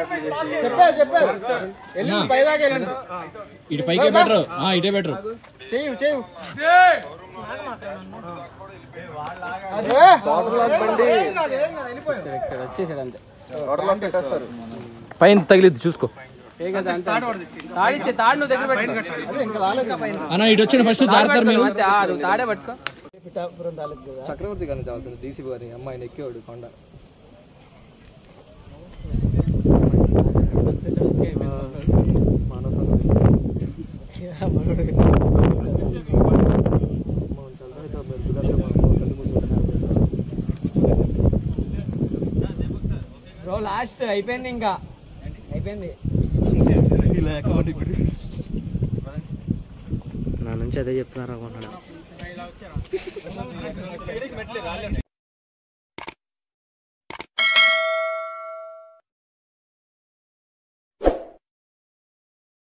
చెప్పేది చెప్పేది వెళ్ళి పైదాకా వెళ్ళండి ఇటు పైకే బెటర్ ఇటే బెటర్ చెయ్యి చెయ్యి అరే బండి ఇక్కడ వచ్చేసాడు అంతే పెట్టేస్తారు పైన తగిలిద్ది చూసుకో తాడిచ్చే తాడు నువ్వు దగ్గర పెట్టుకో అదే ఇంకా రాలేదు అన్న ఇటు వచ్చిన ఫస్ట్ జారుతారు మీరు అంతే ఆ, నువ్వు తాడే పట్టుకో చక్రవర్తి గారిని తేవాల్సింది డీసీపీ గారిని అమ్మాయిని ఎక్కేవాడు కొండ బ్రో లాస్ట్ అయిపోయింది ఇంకా అయిపోయింది నా నుంచి అదే చెప్తున్నారు అనుకుంటున్నాను